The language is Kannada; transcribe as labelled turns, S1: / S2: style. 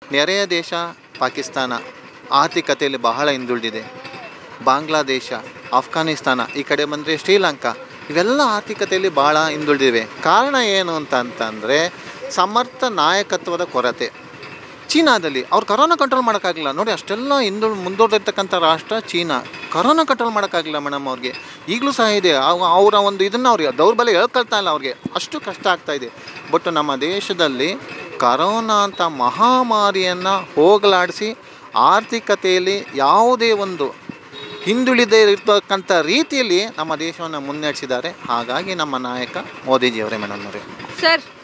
S1: ನೆರೆಯ ದೇಶ ಪಾಕಿಸ್ತಾನ ಆರ್ಥಿಕತೆಯಲ್ಲಿ ಬಹಳ ಹಿಂದುಳಿದಿದೆ ಬಾಂಗ್ಲಾದೇಶ ಆಫ್ಘಾನಿಸ್ತಾನ ಈ ಕಡೆ ಬಂದರೆ ಶ್ರೀಲಂಕಾ ಇವೆಲ್ಲ ಆರ್ಥಿಕತೆಯಲ್ಲಿ ಭಾಳ ಹಿಂದುಳಿದಿವೆ ಕಾರಣ ಏನು ಅಂತ ಅಂತಂದರೆ ಸಮರ್ಥ ನಾಯಕತ್ವದ ಕೊರತೆ ಚೀನಾದಲ್ಲಿ ಅವ್ರು ಕರೋನಾ ಕಂಟ್ರೋಲ್ ಮಾಡೋಕ್ಕಾಗಲಿಲ್ಲ ನೋಡಿ ಅಷ್ಟೆಲ್ಲ ಹಿಂದು ಮುಂದುವರೆದಿರ್ತಕ್ಕಂಥ ರಾಷ್ಟ್ರ ಚೀನಾ ಕರೋನಾ ಕಂಟ್ರೋಲ್ ಮಾಡೋಕ್ಕಾಗಲಿಲ್ಲ ಮೇಡಮ್ ಅವ್ರಿಗೆ ಈಗಲೂ ಸಹ ಇದೆ ಅವ- ಅವರ ಒಂದು ಇದನ್ನು ಅವ್ರಿಗೆ ದೌರ್ಬಲ್ಯ ಹೇಳ್ಕೊಳ್ತಾ ಇಲ್ಲ ಅವ್ರಿಗೆ ಅಷ್ಟು ಕಷ್ಟ ಆಗ್ತಾ ಇದೆ ಬಟ್ ನಮ್ಮ ದೇಶದಲ್ಲಿ ಕರೋನಾ ಅಂತ ಮಹಾಮಾರಿಯನ್ನು ಹೋಗಲಾಡಿಸಿ ಆರ್ಥಿಕತೆಯಲ್ಲಿ ಯಾವುದೇ ಒಂದು ಹಿಂದುಳಿದೇ ಇರ್ತಕ್ಕಂಥ ರೀತಿಯಲ್ಲಿ ನಮ್ಮ ದೇಶವನ್ನು ಮುನ್ನಡೆಸಿದ್ದಾರೆ ಹಾಗಾಗಿ ನಮ್ಮ ನಾಯಕ ಮೋದಿಜಿಯವರೇ ಮೇಡಮ್ ಅವರೇ
S2: ಸರ್